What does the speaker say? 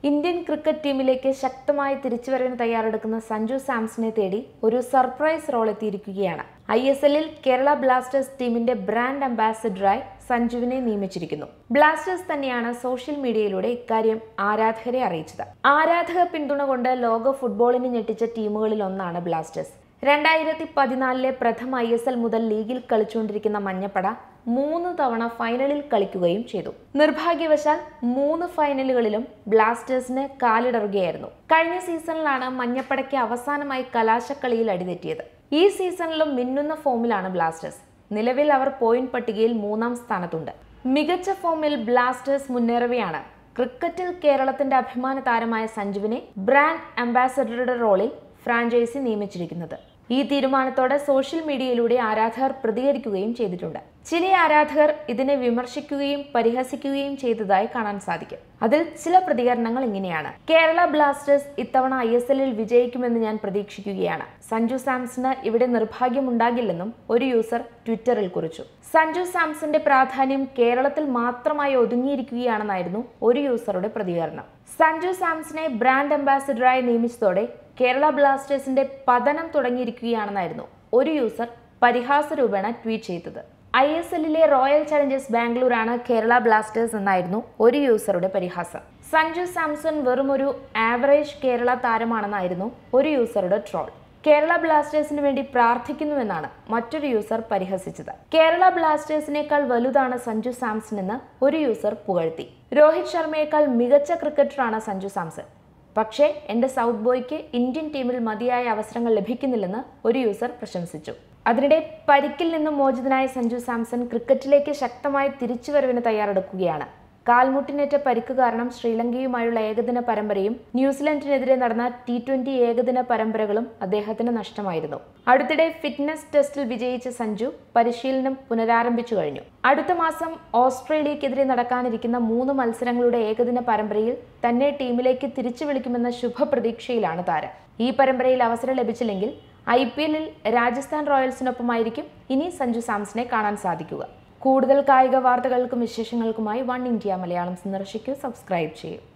Indian cricket ടീമിലേക്ക് ശക്തമായ തിരിച്ചുവരവിന് തയ്യാറെടുക്കുന്ന സഞ്ജു സാംസണെ തേടി ഒരു സർപ്രൈസ് റോൾ എത്തിയിരിക്കുകയാണ് ഐ എസ് എല്ലിൽ കേരള ബ്ലാസ്റ്റേഴ്സ് ടീമിന്റെ ബ്രാൻഡ് അംബാസിഡറായി സഞ്ജുവിനെ നിയമിച്ചിരിക്കുന്നു ബ്ലാസ്റ്റേഴ്സ് തന്നെയാണ് സോഷ്യൽ മീഡിയയിലൂടെ ഇക്കാര്യം ആരാധകരെ അറിയിച്ചത് ആരാധക പിന്തുണ കൊണ്ട് ലോക ഫുട്ബോളിനെ ഞെട്ടിച്ച ടീമുകളിൽ ഒന്നാണ് ബ്ലാസ്റ്റേഴ്സ് രണ്ടായിരത്തി പതിനാലിലെ പ്രഥമ ഐ എസ് എൽ മുതൽ ലീഗിൽ കളിച്ചുകൊണ്ടിരിക്കുന്ന മഞ്ഞപ്പട മൂന്ന് തവണ ഫൈനലിൽ കളിക്കുകയും ചെയ്തു നിർഭാഗ്യവശാൽ മൂന്ന് ഫൈനലുകളിലും ബ്ലാസ്റ്റേഴ്സിന് കാലിടറുകയായിരുന്നു കഴിഞ്ഞ സീസണിലാണ് മഞ്ഞപ്പടയ്ക്ക് അവസാനമായി കലാശക്കളിയിൽ അടിതെറ്റിയത് ഈ സീസണിലും മിന്നുന്ന ഫോമിലാണ് ബ്ലാസ്റ്റേഴ്സ് നിലവിൽ അവർ പോയിന്റ് പട്ടികയിൽ മൂന്നാം സ്ഥാനത്തുണ്ട് മികച്ച ഫോമിൽ ബ്ലാസ്റ്റേഴ്സ് മുന്നേറവെയാണ് ക്രിക്കറ്റിൽ കേരളത്തിന്റെ അഭിമാന താരമായ സഞ്ജുവിനെ ബ്രാൻഡ് അംബാസഡറുടെ റോളിൽ ഫ്രാഞ്ചൈസി നിയമിച്ചിരിക്കുന്നത് ഈ തീരുമാനത്തോടെ സോഷ്യൽ മീഡിയയിലൂടെ ആരാധകർ പ്രതികരിക്കുകയും ചെയ്തിട്ടുണ്ട് ചില ആരാധകർ ഇതിനെ വിമർശിക്കുകയും പരിഹസിക്കുകയും ചെയ്തതായി കാണാൻ സാധിക്കും അതിൽ ചില പ്രതികരണങ്ങൾ ഇങ്ങനെയാണ് കേരള ബ്ലാസ്റ്റേഴ്സ് ഇത്തവണ ഐ എസ് എല്ലിൽ വിജയിക്കുമെന്ന് ഞാൻ പ്രതീക്ഷിക്കുകയാണ് സഞ്ജു സാംസണ് ഇവിടെ നിർഭാഗ്യമുണ്ടാകില്ലെന്നും ഒരു യൂസർ ട്വിറ്ററിൽ കുറിച്ചു സഞ്ജു സാംസന്റെ പ്രാധാന്യം കേരളത്തിൽ മാത്രമായി ഒതുങ്ങിയിരിക്കുകയാണെന്നായിരുന്നു ഒരു യൂസറുടെ പ്രതികരണം സഞ്ജു സാംസനെ ബ്രാൻഡ് അംബാസിഡറായി നിയമിച്ചതോടെ കേരള ബ്ലാസ്റ്റേഴ്സിന്റെ പതനം തുടങ്ങിയിരിക്കുകയാണെന്നായിരുന്നു ഒരു യൂസർ പരിഹാസ രൂപേണ ട്വീറ്റ് ചെയ്തത് ഐ എസ് എല്ലിലെ റോയൽ ചലഞ്ചേഴ്സ് ബാംഗ്ലൂരാണ് കേരള ബ്ലാസ്റ്റേഴ്സ് എന്നായിരുന്നു ഒരു യൂസറുടെ പരിഹാസം സഞ്ജു സാംസൺ വെറും ഒരു ആവറേജ് കേരള താരമാണെന്നായിരുന്നു ഒരു യൂസറുടെ ട്രോൾ കേരള ബ്ലാസ്റ്റേഴ്സിന് വേണ്ടി പ്രാർത്ഥിക്കുന്നുവെന്നാണ് മറ്റൊരു യൂസർ പരിഹസിച്ചത് കേരള ബ്ലാസ്റ്റേഴ്സിനേക്കാൾ വലുതാണ് സഞ്ജു സാംസൺ എന്ന് ഒരു യൂസർ പുകഴ്ത്തി രോഹിത് ശർമ്മയേക്കാൾ മികച്ച ക്രിക്കറ്ററാണ് സഞ്ജു സാംസൺ പക്ഷേ എൻ്റെ സൗത്ത് ബോയ്ക്ക് ഇന്ത്യൻ ടീമിൽ മതിയായ അവസരങ്ങൾ ലഭിക്കുന്നില്ലെന്ന് ഒരു യൂസർ പ്രശംസിച്ചു അതിനിടെ പരിക്കിൽ നിന്നും മോചിതനായ സഞ്ജു സാംസൺ ക്രിക്കറ്റിലേക്ക് ശക്തമായ തിരിച്ചുവരവിന് തയ്യാറെടുക്കുകയാണ് കാൽമുട്ടിനേറ്റ പരിക്ക് കാരണം ശ്രീലങ്കയുമായുള്ള ഏകദിന പരമ്പരയും ന്യൂസിലൻഡിനെതിരെ നടന്ന ടി ട്വന്റി ഏകദിന പരമ്പരകളും അദ്ദേഹത്തിന് നഷ്ടമായിരുന്നു അടുത്തിടെ ഫിറ്റ്നസ് ടെസ്റ്റിൽ വിജയിച്ച സഞ്ജു പരിശീലനം പുനരാരംഭിച്ചു കഴിഞ്ഞു അടുത്ത മാസം ഓസ്ട്രേലിയക്കെതിരെ നടക്കാനിരിക്കുന്ന മൂന്ന് മത്സരങ്ങളുടെ ഏകദിന പരമ്പരയിൽ തന്നെ ടീമിലേക്ക് തിരിച്ചു വിളിക്കുമെന്ന ശുഭപ്രതീക്ഷയിലാണ് താരം ഈ പരമ്പരയിൽ അവസരം ലഭിച്ചില്ലെങ്കിൽ ഐ പി എല്ലിൽ രാജസ്ഥാൻ റോയൽസിനൊപ്പമായിരിക്കും ഇനി സഞ്ജു സാംസനെ കാണാൻ സാധിക്കുക കൂടുതൽ കായിക വാർത്തകൾക്കും വിശേഷങ്ങൾക്കുമായി വൺ ഇന്ത്യ മലയാളം സന്ദർശിക്കൂ സബ്സ്ക്രൈബ് ചെയ്യൂ